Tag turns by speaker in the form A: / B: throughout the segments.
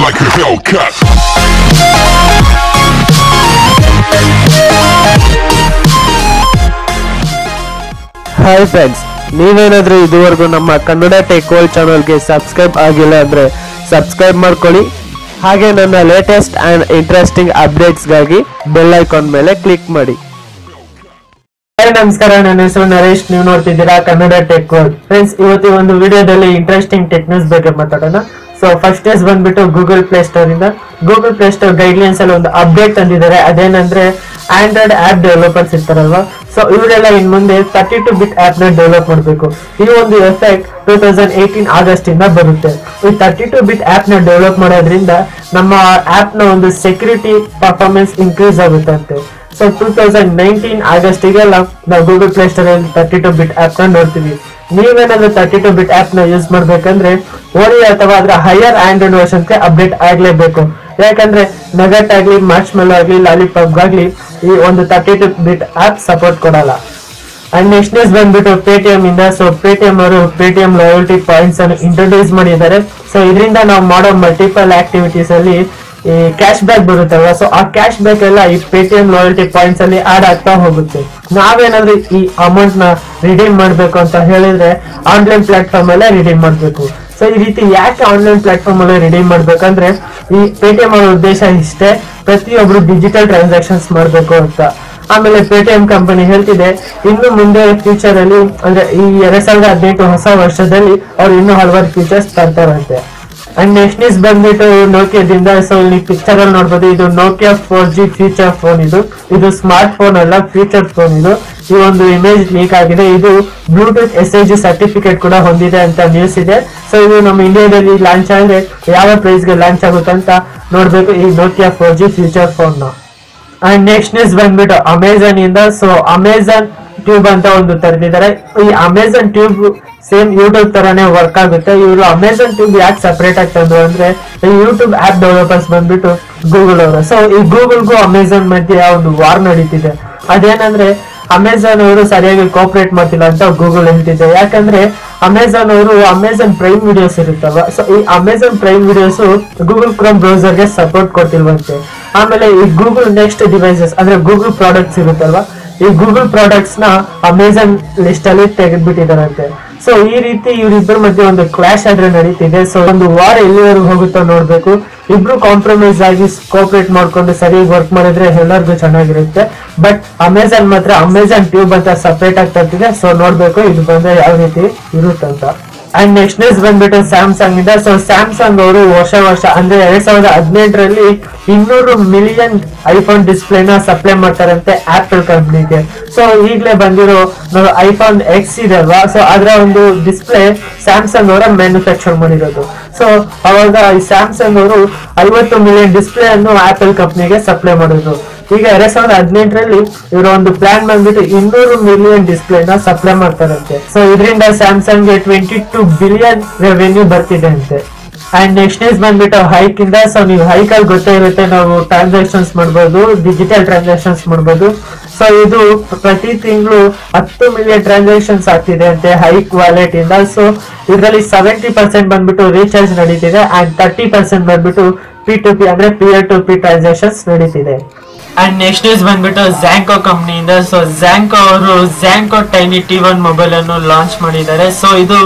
A: like a Hellcat.
B: Hi friends ನೀವೇನಾದ್ರೂ ಇದುವರೆಗೂ ನಮ್ಮ ಕನ್ನಡ ಟೆಕ್ ವರ್ಲ್ಡ್ ಚಾನಲ್ಗೆ ಸಬ್ಸ್ಕ್ರೈಬ್ ಆಗಿಲ್ಲ ಅಂದ್ರೆ ಸಬ್ಸ್ಕ್ರೈಬ್ ಮಾಡ್ಕೊಳ್ಳಿ ಹಾಗೆ ನನ್ನ ಲೇಟೆಸ್ಟ್ ಆ್ಯಂಡ್ ಇಂಟ್ರೆಸ್ಟಿಂಗ್ ಅಪ್ಡೇಟ್ಸ್ಗಾಗಿ ಬೆಲ್ ಐಕಾನ್ ಮೇಲೆ ಕ್ಲಿಕ್ ಮಾಡಿ ಹಾಯ್ ನಮಸ್ಕಾರ ನನ್ನ ಹೆಸರು ನರೇಶ್ ನೀವು ನೋಡ್ತಿದ್ದೀರಾ ಕನ್ನಡ ಟೆಕ್ ವರ್ಲ್ಡ್ ಫ್ರೆಂಡ್ಸ್ ಇವತ್ತು ಈ ಒಂದು ವಿಡಿಯೋದಲ್ಲಿ ಇಂಟ್ರೆಸ್ಟಿಂಗ್ ಟೆಕ್ನಿಕ್ಸ್ ಬಗ್ಗೆ ಮಾತಾಡೋಣ ಸೊ ಫಸ್ಟ್ ಡೇಸ್ ಬಂದ್ಬಿಟ್ಟು ಗೂಗಲ್ ಪ್ಲೇ ಸ್ಟೋರ್ ಇಂದ ಗೂಗಲ್ ಪ್ಲೇ ಸ್ಟೋರ್ ಗೈಡ್ಲೈನ್ಸ್ ಅಲ್ಲಿ ಒಂದು ಅಪ್ಡೇಟ್ ತಂದಿದ್ದಾರೆ ಅದೇನಂದ್ರೆ ಆಂಡ್ರಾಯ್ಡ್ ಆಪ್ ಡೆವಲಪರ್ಸ್ ಇರ್ತಾರಲ್ವಾ ಸೊ ಇವರೆಲ್ಲ ಇನ್ ಮುಂದೆ ತರ್ಟಿ ಟು ಬಿಟ್ ಆಪ್ ನ ಡೆವಲಪ್ ಮಾಡಬೇಕು ಈ ಒಂದು effect two thousand eighteen August ಇಂದ ಬರುತ್ತೆ ಈ ತರ್ಟಿ ಟು ಬಿಟ್ ಆಪ್ ನ ಡೆವಲಪ್ ಮಾಡೋದ್ರಿಂದ ನಮ್ಮ ಆಪ್ ನ ಒಂದು ಸೆಕ್ಯೂರಿಟಿ ಪರ್ಫಾರ್ಮೆನ್ಸ್ ಇನ್ಕ್ರೀಸ್ ಆಗುತ್ತೆ ಅಂತೆ ಸೊ ಟೂ ತೌಸಂಡ್ ನೈನ್ಟೀನ್ ಆಗಸ್ಟಿಗೆಲ್ಲ ನಾವು ಗೂಗಲ್ ಪ್ಲೇ ಸ್ಟೋರ್ ಅಲ್ಲಿ ತರ್ಟಿ ಟು ಬಿಟ್ ಆಪ್ ನ ನೋಡ್ತೀವಿ ನೀವೇನಾದ್ರೂ ತರ್ಟಿ ಟು ಬಿಟ್ ಆಪ್ ನ ಯೂಸ್ ಮಾಡ್ಬೇಕಂದ್ರೆ ಓರಿ ಅಥವಾ ಅದರ ಹೈಯರ್ ಆಂಡ್ರಾಯ್ಡ್ ವರ್ಷನ್ಗೆ ಅಪ್ಡೇಟ್ ಆಗ್ಲೇಬೇಕು ಯಾಕಂದ್ರೆ ನಗಟ್ ಆಗ್ಲಿ ಮಾರ್ಚ್ ಮೆಲ್ ಆಗ್ಲಿ ಲಾಲಿಪಾಪ್ ಆಗ್ಲಿ ಈ ಒಂದು thirty two bit app support ಕೊಡಲ್ಲ ಅಂಡ್ ನೆಕ್ಸ್ಟ್ ನ್ಯೂಸ್ ಬಂದ್ಬಿಟ್ಟು ಪೇಟಿಎಂ ಇಂದ ಸೊ ಪೇಟಿಎಂ ಅವರು ಪೇಟಿಎಂ ಲಾಯಲ್ಟಿ ಪಾಯಿಂಟ್ಸ್ ಅನ್ನು ಇಂಟ್ರೊಡ್ಯೂಸ್ ಮಾಡಿದ್ದಾರೆ ಸೊ ಇದರಿಂದ ನಾವು ಮಾಡೋ ಮಲ್ಟಿಪಲ್ ಆಕ್ಟಿವಿಟೀಸ್ ಅಲ್ಲಿ ಈ ಕ್ಯಾಶ್ ಬ್ಯಾಕ್ ಬರುತ್ತಲ್ವಾ ಸೊ ಆ ಕ್ಯಾಶ್ ಬ್ಯಾಕ್ ಎಲ್ಲ ಈ ಪೇಟಿಎಂ ಲಾಯಲ್ಟಿ ಪಾಯಿಂಟ್ಸ್ ಅಲ್ಲಿ ಆಡ್ ಆಗ್ತಾ ಹೋಗುತ್ತೆ ನಾವೇನಾದ್ರೂ ಈ ಅಮೌಂಟ್ ನ ರಿಡೀಮ್ ಮಾಡ್ಬೇಕು ಅಂತ ಹೇಳಿದ್ರೆ ಆನ್ಲೈನ್ ಪ್ಲಾಟ್ಫಾರ್ಮ್ ಅಲ್ಲೇ ರಿಡೀಮ್ ಮಾಡ್ಬೇಕು ಸೊ ಈ ರೀತಿ ಯಾಕೆ ಆನ್ಲೈನ್ ಪ್ಲಾಟ್ಫಾರ್ಮ್ ಅಲ್ಲಿ ರಿಡೀಮ್ ಮಾಡ್ಬೇಕಂದ್ರೆ ಈ ಪೇಟಿಎಂ ಅವರ ಉದ್ದೇಶ ಇಷ್ಟೇ ಪ್ರತಿಯೊಬ್ರು ಡಿಜಿಟಲ್ ಟ್ರಾನ್ಸಾಕ್ಷನ್ಸ್ ಮಾಡ್ಬೇಕು ಅಂತ ಆಮೇಲೆ ಪೇಟಿಎಂ ಕಂಪನಿ ಹೇಳ್ತಿದೆ ಇನ್ನು ಮುಂದೆ ಫ್ಯೂಚರ್ ಅಲ್ಲಿ ಅಂದ್ರೆ ಈ ಎರಡ್ ಸಾವಿರದ ಹದಿನೆಂಟು ಹೊಸ ವರ್ಷದಲ್ಲಿ ಅವ್ರು ಇನ್ನೂ ಹಲವಾರು ಫೀಚರ್ಸ್ ತರ್ತಾರಂತೆ ಅಂಡ್ ನೆಕ್ಸ್ಟ್ ನ್ಯೂಸ್ ಬಂದ್ಬಿಟ್ಟು ನೋಕಿಯಾದಿಂದ ಸೊ ಇಲ್ಲಿ ಪಿಕ್ಚರ್ ಅಲ್ಲಿ ನೋಡ್ಬೋದು ಇದು Nokia four G future phone ಇದು ಇದು ಸ್ಮಾರ್ಟ್ ಫೋನ್ ಅಲ್ಲ ಫ್ಯೂಚರ್ ಫೋನ್ ಇದು ಈ ಒಂದು ಇಮೇಜ್ ಲೀಕ್ ಆಗಿದೆ ಇದು Bluetooth S I G certificate ಕೂಡ ಹೊಂದಿದೆ ಅಂತ ನ್ಯೂಸ್ ಇದೆ ಸೊ ಇದು ನಮ್ಮ ಇಂಡಿಯಾದಲ್ಲಿ ಲಾಂಚ್ ಆದ್ರೆ ಯಾವ ಪ್ರೈಸ್ ಗೆ ಲಾಂಚ್ ಆಗುತ್ತೆ ಅಂತ ನೋಡ್ಬೇಕು ಈ Nokia four G future phone ನ ಅಂಡ್ ನೆಕ್ಸ್ಟ್ ನ್ಯೂಸ್ ಬಂದ್ಬಿಟ್ಟು ಅಮೆಝಾನ್ ಇಂದ ಸೊ ಅಮೆಝಾನ್ ಟ್ಯೂಬ್ ಅಂತ ಒಂದು ತರ್ತಿದ್ದಾರೆ ಈ ಅಮೆಝಾನ್ ಟ್ಯೂಬ್ ಸೇಮ್ ಯೂಟ್ಯೂಬ್ ತರಾನೇ ವರ್ಕ್ ಆಗುತ್ತೆ ಇವರು ಅಮೆಝಾನ್ ಟ್ಯೂಬ್ ಯಾಕೆ ಸಪರೇಟ್ ಆಗಿ ತಂದ್ರು ಅಂದ್ರೆ ಈ ಯೂಟ್ಯೂಬ್ ಆಪ್ ಡೆವಲಪರ್ಸ್ ಬಂದ್ಬಿಟ್ಟು ಗೂಗಲ್ ಅವರು ಸೊ ಈ ಗೂಗಲ್ಗೂ ಅಮೆಝಾನ್ ಮಧ್ಯೆ ಒಂದು ವಾರ್ ನಡೀತಿದೆ ಅದೇನಂದ್ರೆ ಅಮೆಝಾನ್ ಅವರು ಸರಿಯಾಗಿ ಕೋಪರೇಟ್ ಮಾಡ್ತಿಲ್ಲ ಅಂತ ಗೂಗಲ್ ಹೇಳ್ತಿದೆ ಯಾಕಂದ್ರೆ ಅಮೆಝಾನ್ ಅವರು ಅಮೆಝಾನ್ ಪ್ರೈಮ್ ವಿಡಿಯೋಸ್ ಇರುತ್ತಲ್ವಾ ಸೊ ಈ Amazon prime videos Google chrome browser ಗೆ ಸಪೋರ್ಟ್ ಕೊಡ್ತಿಲ್ವಂತೆ ಆಮೇಲೆ ಈ ಗೂಗಲ್ ನೆಕ್ಸ್ಟ್ ಡಿವೈಸಸ್ ಅಂದ್ರೆ ಗೂಗಲ್ ಪ್ರಾಡಕ್ಟ್ಸ್ ಇರುತ್ತಲ್ವಾ ಈ ಗೂಗಲ್ ಪ್ರಾಡಕ್ಟ್ಸ್ ನ ಅಮೆಝಾನ್ ಲಿಸ್ಟ್ ಅಲ್ಲಿ ತೆಗೆದ್ಬಿಟ್ಟಿದಾರಂತೆ ಸೊ ಈ ರೀತಿ ಇವರಿಬ್ಬರ ಮಧ್ಯೆ ಒಂದು ಕ್ಲಾಶ್ ಆದ್ರೆ ನಡೀತಿದೆ ಸೊ ಒಂದು ವಾರ ಎಲ್ಲಿವರೆಗೂ ಹೋಗುತ್ತೋ ನೋಡ್ಬೇಕು ಇಬ್ರು ಕಾಂಪ್ರಮೈಸ್ ಆಗಿ ಕೋಪರೇಟ್ ಮಾಡ್ಕೊಂಡು ಸರಿಯಾಗಿ ವರ್ಕ್ ಮಾಡಿದ್ರೆ ಎಲ್ಲರಿಗೂ ಚೆನ್ನಾಗಿರುತ್ತೆ ಬಟ್ ಅಮೆಝಾನ್ ಮಾತ್ರ ಅಮೆಝಾನ್ ಟ್ಯೂಬ್ ಅಂತ ಸಪರೇಟ್ ಆಗಿ ತರ್ತಿದೆ ಸೊ ನೋಡ್ಬೇಕು ಇದು ಬಂದ್ರೆ ಯಾವ ರೀತಿ ಇರುತ್ತಂತ ಅಂಡ್ ನೆಕ್ಸ್ಟ್ ನ್ಯೂಸ್ ಬಂದ್ಬಿಟ್ಟು ಸ್ಯಾಮ್ಸಂಗ್ ಇಂದ ಸೊ ಸ್ಯಾಮ್ಸಂಗ್ ಅವರು ವರ್ಷ ವರ್ಷ ಅಂದ್ರೆ ಎರಡ್ ಸಾವಿರದ ಹದಿನೆಂಟರಲ್ಲಿ ಇನ್ನೂರು ಮಿಲಿಯನ್ ಐಫೋನ್ ಡಿಸ್ಪ್ಲೇನ ಸಪ್ಲೈ ಮಾಡ್ತಾರಂತೆ ಆಪಲ್ ಕಂಪ್ನಿಗೆ ಸೊ ಈಗಲೇ ಬಂದಿರೋ ಐಫೋನ್ ಎಕ್ಸ್ ಇದೆ ಅಲ್ವಾ ಸೊ ಅದರ ಒಂದು ಡಿಸ್ಪ್ಲೇ ಸ್ಯಾಮ್ಸಂಗ್ ಅವರ ಮ್ಯಾನುಫ್ಯಾಕ್ಚರ್ ಮಾಡಿರೋದು ಸೊ ಅವಾಗ ಈ ಸ್ಯಾಮ್ಸಂಗ್ ಅವರು ಐವತ್ತು ಮಿಲಿಯನ್ ಡಿಸ್ಪ್ಲೇ ಅನ್ನು ಆಪಲ್ ಕಂಪ್ನಿಗೆ ಸಪ್ಲೈ ಮಾಡಿದ್ರು ಈಗ ಎರಡ್ ಸಾವಿರದ ಹದಿನೆಂಟರಲ್ಲಿ ಇವರ ಒಂದು ಪ್ಲಾನ್ ಬಂದ್ಬಿಟ್ಟು ಇನ್ನೂರು ಮಿಲಿಯನ್ ಡಿಸ್ಪ್ಲೇನ ಸಪ್ಲೈ ಮಾಡ್ತಾರಂತೆ ಸೊ ಇದರಿಂದ ಸ್ಯಾಮ್ಸಂಗ್ ಗೆ ಟ್ವೆಂಟಿ ಟು ಬಿಲಿಯನ್ ರೆವೆನ್ಯೂ ಬರ್ತಿದೆ ಅಂತೆ ಅಂಡ್ ನೆಕ್ಸ್ಟ್ ನ್ಯೂಸ್ ಬಂದ್ಬಿಟ್ಟು ಹೈಕ್ ಇಂದ ಸೊ ನೀವು ಹೈಕ್ ಅಲ್ಲಿ ಗೊತ್ತೇ ಇರುತ್ತೆ ನಾವು ಟ್ರಾನ್ಸಾಕ್ಷನ್ಸ್ ಮಾಡ್ಬೋದು ಡಿಜಿಟಲ್ ಟ್ರಾನ್ಸಾಕ್ಷನ್ಸ್ ಮಾಡ್ಬೋದು ಸೊ ಇದು ಪ್ರತಿ ತಿಂಗಳು ಹತ್ತು ಮಿಲಿಯನ್ ಟ್ರಾನ್ಸಾಕ್ಷನ್ಸ್ ಆಗ್ತಿದೆ ಅಂತೆ ಹೈಕ್ ವಾಲೆಟ್ ಇಂದ ಸೊ ಇದರಲ್ಲಿ ಸೆವೆಂಟಿ ಪರ್ಸೆಂಟ್ ಬಂದ್ಬಿಟ್ಟು ರೀಚಾರ್ಜ್ ನಡೀತಿದೆ ಅಂಡ್ ತರ್ಟಿ ಪರ್ಸೆಂಟ್ ಬಂದ್ಬಿಟ್ಟು ಪಿ ಟು ಪಿ ಅಂದ್ರೆ ಪಿಯರ್ ಟು ಪಿ ಟ್ರಾನ್ಸಾಕ್ಷನ್ಸ್ ನಡೀತಿದೆ ಅಂಡ್ ನೆಕ್ಸ್ಟ್ ನ್ಯೂಸ್ ಬಂದ್ಬಿಟ್ಟು ಝ್ಯಾಂಕೋ ಕಂಪ್ನಿಯಿಂದ ಸೊ ಝ್ಯಾಂಕೋ ಅವರು Zanco tiny T one mobile ಅನ್ನು ಲಾಂಚ್ ಮಾಡಿದ್ದಾರೆ ಸೊ ಇದು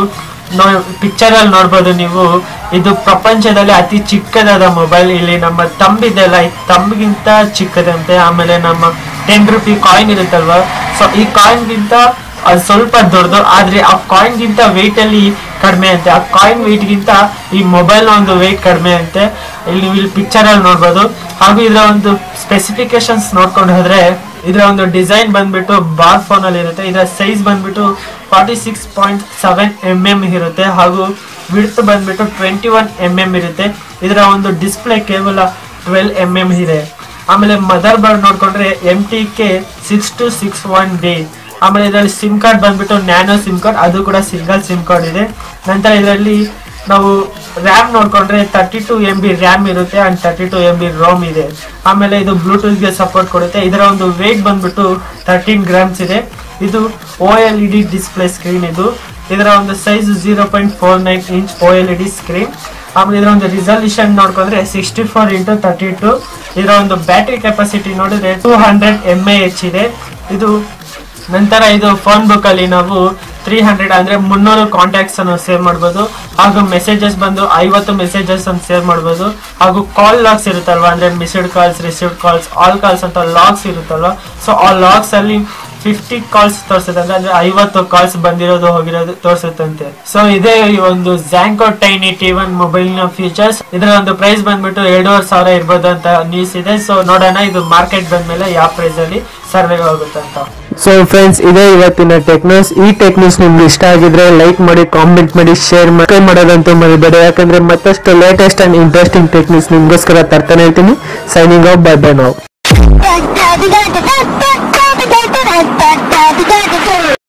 B: ಪಿಕ್ಚರ್ ಅಲ್ಲಿ ನೋಡ್ಬೋದು ನೀವು ಇದು ಪ್ರಪಂಚದಲ್ಲಿ ಅತಿ ಚಿಕ್ಕದಾದ ಮೊಬೈಲ್ ಇಲ್ಲಿ ನಮ್ಮ ತಂಬಿದೆಲ್ಲ ಈ ತಂಬಿಗಿಂತ ಚಿಕ್ಕದಂತೆ ಆಮೇಲೆ ನಮ್ಮ ಟೆನ್ ರುಪಿ ಕಾಯಿನ್ ಇರುತ್ತಲ್ವಾ ಸೊ ಈ ಕಾಯಿನ್ ಗಿಂತ ಅದು ಸ್ವಲ್ಪ ದೊಡ್ಡದು ಆದ್ರೆ ಆ ಕಾಯಿನ್ ಗಿಂತ ವೆಯ್ಟ್ ಅಲ್ಲಿ ಕಡಿಮೆ ಅಂತೆ ಆ ಕಾಯಿನ್ ವೆಯ್ಟ್ ಗಿಂತ ಈ ಮೊಬೈಲ್ ನ ಒಂದು ವೆಯ್ಟ್ ಕಡಿಮೆ ಅಂತೆ ಇಲ್ಲಿ ನೀವು ಇಲ್ಲಿ ಪಿಕ್ಚರ್ ಅಲ್ಲಿ ನೋಡ್ಬೋದು ಹಾಗೂ ಇದರ ಒಂದು ಸ್ಪೆಸಿಫಿಕೇಶನ್ಸ್ ನೋಡ್ಕೊಂಡು ಹೋದ್ರೆ ಇದರ ಒಂದು ಡಿಸೈನ್ ಬಂದ್ಬಿಟ್ಟು ಬಾರ್ ಫೋನ್ ಅಲ್ಲಿ ಇರುತ್ತೆ ಇದರ ಸೈಜ್ ಬಂದ್ಬಿಟ್ಟು forty six point seven M M ಇರುತ್ತೆ ಹಾಗೂ ವಿಡ್ತ್ ಬಂದ್ಬಿಟ್ಟು ಟ್ವೆಂಟಿ ಒನ್ ಎಮ್ ಎಮ್ ಇರುತ್ತೆ ಇದರ ಒಂದು ಡಿಸ್ಪ್ಲೇ ಕೇವಲ ಟ್ವೆಲ್ ಎಮ್ ಎಮ್ ಇದೆ ಆಮೇಲೆ ಮದರ್ ಬೋರ್ಡ್ ನೋಡ್ಕೊಂಡ್ರೆ M T K six two six one D ಆಮೇಲೆ ಇದರಲ್ಲಿ ಸಿಮ್ ಕಾರ್ಡ್ ಬಂದ್ಬಿಟ್ಟು ನ್ಯಾನೋ ಸಿಮ್ ಕಾರ್ಡ್ ಅದು ಕೂಡ ಸಿಂಗಲ್ ಸಿಮ್ ಕಾರ್ಡ್ ಇದೆ ನಂತರ ಇದರಲ್ಲಿ ನಾವು ರ್ಯಾಮ್ ನೋಡ್ಕೊಂಡ್ರೆ thirty two M B RAM ಇರುತ್ತೆ and thirty two M B ROM ಇದೆ ಆಮೇಲೆ ಇದು ಬ್ಲೂಟೂತ್ಗೆ ಸಪೋರ್ಟ್ ಕೊಡುತ್ತೆ ಇದರ ಒಂದು ವೇಟ್ ಬಂದ್ಬಿಟ್ಟು ತರ್ಟೀನ್ ಗ್ರಾಮ್ಸ್ ಇದೆ ಇದು O L E D display screen ಇದು ಇದರ ಒಂದು size zero point four nine inch O L E D screen
C: ಆಮೇಲೆ ಇದರ ಒಂದು ರಿಸಲ್ಯೂಷನ್ ನೋಡ್ಕೊಂಡ್ರೆ sixty four into thirty two ಇದರ ಒಂದು ಬ್ಯಾಟ್ರಿ ಕೆಪಾಸಿಟಿ ನೋಡಿದ್ರೆ two hundred M A H ಇದೆ ಇದು ನಂತರ ಇದು ಫೋನ್ ಬುಕ್ ಅಲ್ಲಿ ನಾವು ತ್ರೀ ಹಂಡ್ರೆಡ್ ಅಂದ್ರೆ ಮುನ್ನೂರು ಕಾಂಟ್ಯಾಕ್ಟ್ಸ್ ಅನ್ನು ಸೇವ್ ಮಾಡ್ಬೋದು ಹಾಗೂ ಮೆಸೇಜಸ್ ಬಂದು ಐವತ್ತು ಮೆಸೇಜಸ್ ಅನ್ನು ಸೇವ್ ಮಾಡ್ಬೋದು ಹಾಗೂ ಕಾಲ್ ಲಾಗ್ಸ್ ಇರುತ್ತಲ್ವಾ ಅಂದ್ರೆ missed calls received calls all calls ಅಂತ ಲಾಗ್ಸ್ ಇರುತ್ತಲ್ವಾ ಸೊ ಆ ಲಾಗ್ಸ್ ಅಲ್ಲಿ ಫಿಫ್ಟಿ ಕಾಲ್ಸ್ ತೋರಿಸುತ್ತಂತೆ ಅಂದ್ರೆ ಐವತ್ತು ಕಾಲ್ಸ್ ಬಂದಿರೋದು ಹೋಗಿರೋದು ತೋರಿಸುತ್ತಂತೆ ಸೊ ಇದೇ ಈ ಒಂದು Zanco tiny T one mobile ನ ಫೀಚರ್ಸ್ ಇದರ ಒಂದು ಪ್ರೈಸ್ ಬಂದ್ಬಿಟ್ಟು ಎರಡೂವರೆ ಸಾವಿರ ಇರ್ಬೋದು ಅಂತ ನ್ಯೂಸ್ ಇದೆ ಸೊ ನೋಡೋಣ ಇದು ಮಾರ್ಕೆಟ್ ಬಂದ್ಮೇಲೆ ಯಾವ ಪ್ರೈಸ್ ಅಲ್ಲಿ ಸರ್ವೆ ಆಗುತ್ತೆ ಅಂತ
B: ಸೊ ಫ್ರೆಂಡ್ಸ್ ಇದೇ ಇವತ್ತಿನ ಟೆಕ್ನೋಸ್ ಈ ಟೆಕ್ನೋಸ್ ನಿಮ್ಗೆ ಇಷ್ಟ ಆಗಿದ್ರೆ ಲೈಕ್ ಮಾಡಿ ಕಾಮೆಂಟ್ ಮಾಡಿ ಶೇರ್ ಮಾಡಿ ಮಾಡೋದಂತೂ ಮರಿಬೇಡಿ ಯಾಕಂದ್ರೆ ಮತ್ತಷ್ಟು ಲೇಟೆಸ್ಟ್ ಅಂಡ್ ಇಂಟ್ರೆಸ್ಟಿಂಗ್ ಟೆಕ್ನಿಕ್ಸ್ ನಿಮ್ಗೋಸ್ಕರ ತರ್ತಾನೆ ಇರ್ತೀನಿ ಸೈನಿಂಗ್ ಆಫ್ ಬೈ ಬೈ ನಾವು
D: da da da da da da da da da da da da da